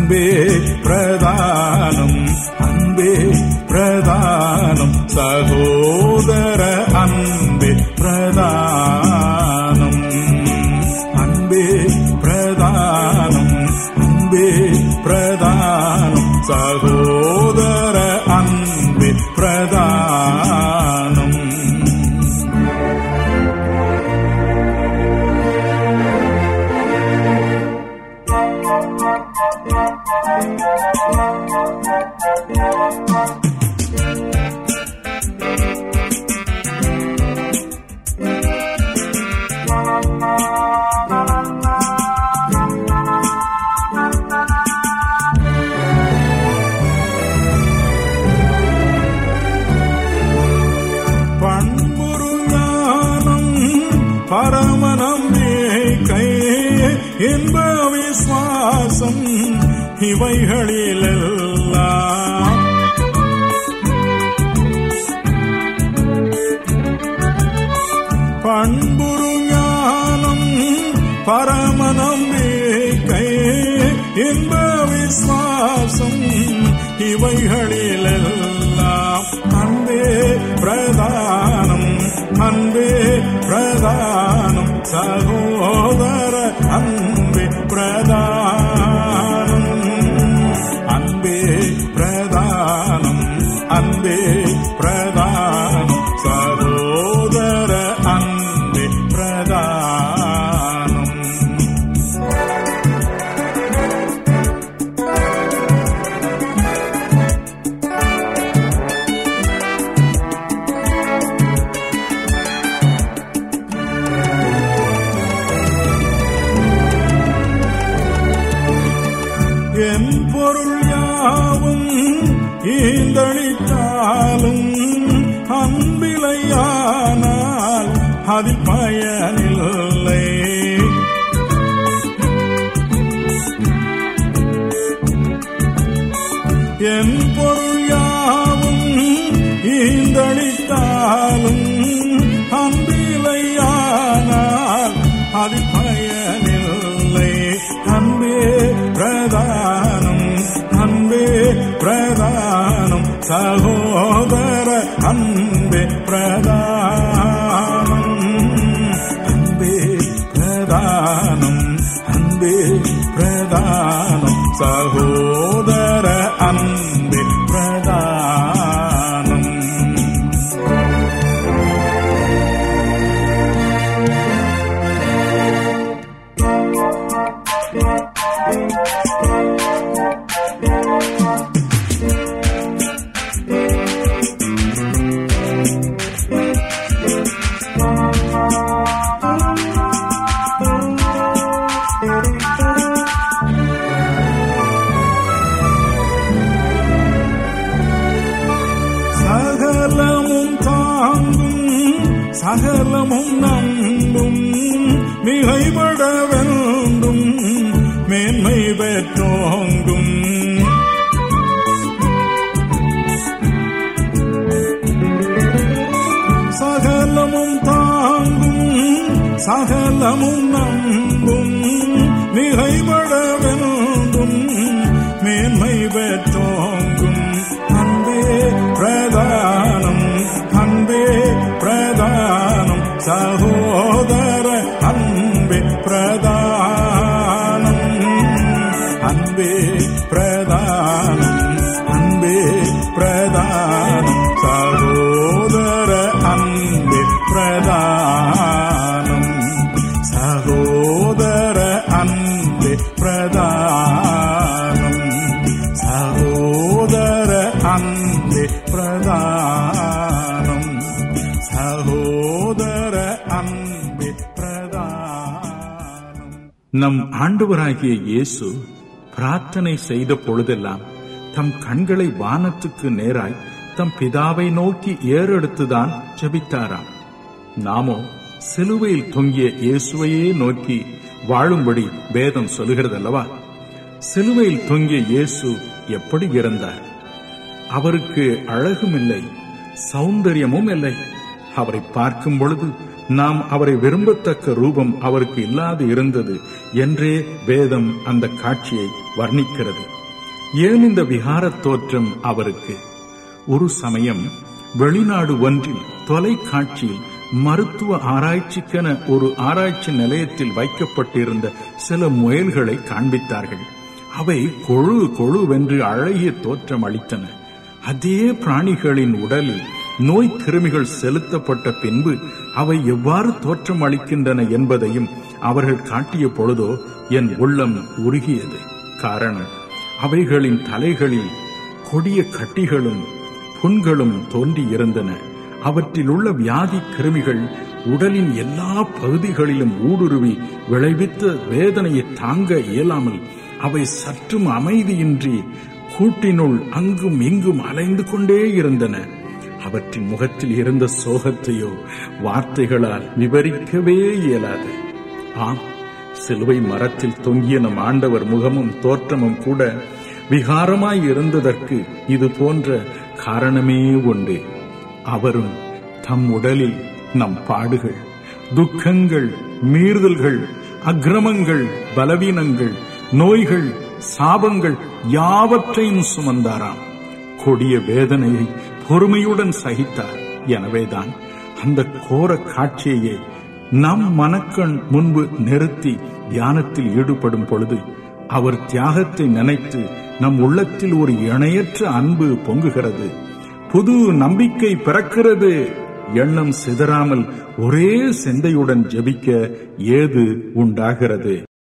அன்பே பிரதானம் அன்பே பிரதானம் சகோதர அன்பே பிரதானம் அன்பே பிரதானம் அன்பே பிரதானம் சகோதர அன்பே பிரதானம் பண்புரு ஞானம் பரமனம் கை என்ப விசுவாசம் இவைகளிலெல்லாம் பண்புரு ஞானம் பரமனம் கை என்ப விசுவாசம் இவைகளிலெல்லாம் அன்பே பிரதானம் அன்பே பிரதானம் சகோதர அன்பே பிரதானம் அன்பே பிரதானம் அன்பே பிரதானம் சகோதர அன்பே பிரதானம் என் பொருள் யாவும் ஈந்தளித்தாலும் அன்பிலையானால் அதில் பயனில்லை என் பொருள் யாவும் ஈந்தளித்தாலும் அன்பிலையானால் அதில் பயனில்லை அன்பே பிரதானம் அன்பே பிரதானம் சகோதர அன்பே பிரதானம் அன்பே பிரதானம் அன்பே பிரதானம் சகோதர அன்பே பிரதானம் சகலமும் தாங்கும் சகலமும் நம்பும் மிகைபட வேண்டும் மேன்மை பெற்றோங்கும் சகலமும் தாங்கும் சகலமும் நம்பும் மிகைபட வேண்டும் மேன்மை பெற்றோங்கும் அன்பே பிரதானம் அன்பே பிரதானம் சகோதர அன்பே பிரதானம் அன்பே பிரதானம் அன்பே பிரதானம் சகோதர அன்பே பிரதானம் சகோதர அன்பே பிரதானம் சகோதர அன்பே பிரதானம் சகோதர அன்பே பிரதானம் நம் ஆண்டவராகிய இயேசு பிரார்த்தனை செய்த பொழுதெல்லாம் தம் கண்களை வானத்துக்கு நேராய் தம் பிதாவை நோக்கி ஏறெடுத்துதான் ஜெபித்தாராம் நாமோ சிலுவையில் தொங்கிய இயேசுவையே நோக்கி வாழும்படி வேதம் சொல்லுகிறதல்லவா சிலுவையில் தொங்கிய இயேசு எப்படி இருந்தார் அவருக்கு அழகும் இல்லை சௌந்தரியமும் இல்லை அவரை பார்க்கும் பொழுது நாம் அவரை விரும்பத்தக்க ரூபம் அவருக்கு இல்லாது இருந்தது என்றே வேதம் அந்த காட்சியை வர்ணிக்கிறது ஏன் இந்த விகாரத் தோற்றம் அவருக்கு ஒரு சமயம் வெளிநாடு ஒன்றில் தொலைக்காட்சியில் மருத்துவ ஆராய்ச்சிக்கென ஒரு ஆராய்ச்சி நிலையத்தில் வைக்கப்பட்டிருந்த சில முயல்களை காண்பித்தார்கள் அவை கொழு கொழுவென்று அழகிய தோற்றம் அளித்தன அதே பிராணிகளின் உடலில் நோய் கிருமிகள் செலுத்தப்பட்ட பின்பு அவை எவ்வாறு தோற்றம் அளிக்கின்றன என்பதையும் அவர்கள் காட்டிய பொழுதோ என் உள்ளம் உருகியது காரணம் அவைகளின் தலைகளில் கொடிய கட்டிகளும் புண்களும் தோன்றி இருந்தன அவற்றில் உள்ள வியாதி கிருமிகள் உடலின் எல்லா பகுதிகளிலும் ஊடுருவி விளைவித்த வேதனையை தாங்க இயலாமல் அவை சற்றும் அமைதியின்றி கூட்டினுள் அங்கும் இங்கும் அலைந்து கொண்டே இருந்தன அவற்றின் முகத்தில் இருந்த சோகத்தையோ வார்த்தைகளால் விவரிக்கவே இயலாது ஆம் சிலுவை மரத்தில் தொங்கிய நம் ஆண்டவர் முகமும் தோற்றமும் கூட விகாரமாய் இருந்ததற்கு இது போன்ற காரணமே உண்டு அவரும் தம் உடலில் நம் பாடுகள் துக்கங்கள் மீறுதல்கள் அக்கிரமங்கள் பலவீனங்கள் நோய்கள் சாபங்கள் யாவற்றையும் சுமந்தாராம் கொடிய வேதனையை பொறுமையுடன் சகித்தார் எனவேதான் அந்த கோர காட்சியை நம் மனக்கண் முன்பு நிறுத்தி தியானத்தில் ஈடுபடும் பொழுது அவர் தியாகத்தை நினைத்து நம் உள்ளத்தில் ஒரு இணையற்ற அன்பு பொங்குகிறது புது நம்பிக்கை பிறக்கிறது எண்ணம் சிதறாமல் ஒரே சிந்தையுடன் ஜெபிக்க ஏது உண்டாகிறது